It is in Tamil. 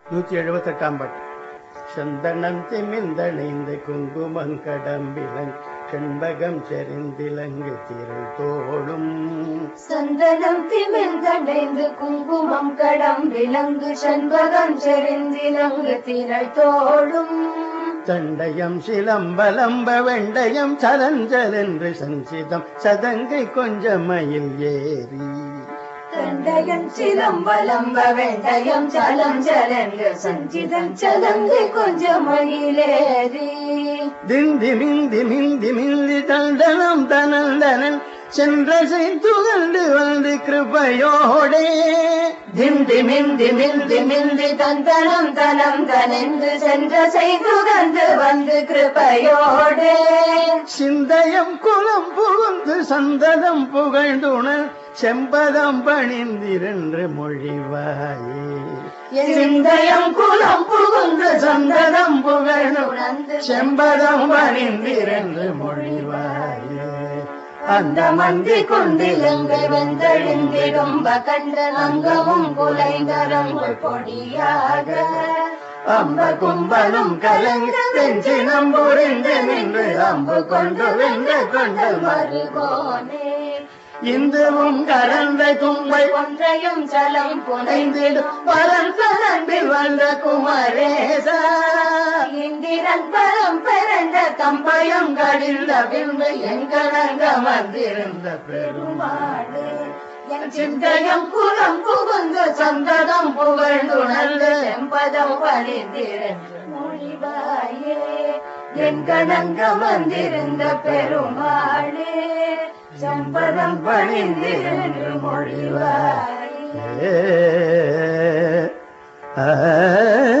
நூற்றி எழுபத்தெட்டாம் பாட்டு சந்தனம் திமிந்தணைந்து குங்குமம் கடம்பிலங் செண்பகம் செறிந்திலங்கு திரள் தோளும் சந்தனம் திமிழ்ந்தடைந்து குங்குமம் கடம் விலங்கு செண்பகம் செறிந்திலங்கு திரள் தோளும் தண்டயம் சிலம்பலம்ப வெண்டயம் சலஞ்சலென்று சஞ்சிதம் சதங்கை கொஞ்சம் மயில் ஏறி தண்டயம் சிலம்பலம்ப வெண்டயம் சலம் சலங்கு சஞ்சிதம் சலங்கு கொஞ்சம் மயிலேறி திந்தி மிந்தி மிந்தி மிந்தி தண்டனம் தனந்தனன் சென்ற செய்துகண்டு வந்து கிருபையோடே திந்தி மிந்தி மிந்தி மிந்தி தந்தனம் தனம் தனென்று சென்ற செய்து தந்து வந்து கிருபையோடு சிந்தயம் குலம் புகுந்து சந்ததம் புகழ்ந்துணர் செம்பதம் பணிந்திரென்று மொழிவாயே சிந்தயம் குலம் புகுந்து சந்ததம் புகழ்ந்து உணர்ந்து செம்பதம் பணிந்திரென்று மொழிவாயே அந்த மந்தி கொண்டிலங்கை வெந்தெழுந்திடும்ப கண்ட அங்கமும் குலைகரங்கள் பொடியாக அம்ப கும்பலும் கலங்க வெஞ்சினம் புரிந்து நின்று அம்பு கொண்டு வென்று கொண்டு மறு மருகோனே இந்துவும் கலந்த தும்பை ஒன்றையும் சலம் புனைந்திடும் வளர்ந்த நம்பில் வந்த குமரேசா இந்திரன் பரம் பிறந்த தம்பயம் கடிந்த பின்பு எங்கனங்க வந்திருந்த பெருமாடு என் சிந்தையம் குலம் புகுந்து சந்ததம் புகழ்ந்துணர்ந்து செம்பதம் பணிந்திருந்து மொழிவாயே என் கணங்க வந்திருந்த பெருமாளே செம்பதம் பணிந்திருந்து மொழிவாயே ஏ, ஆ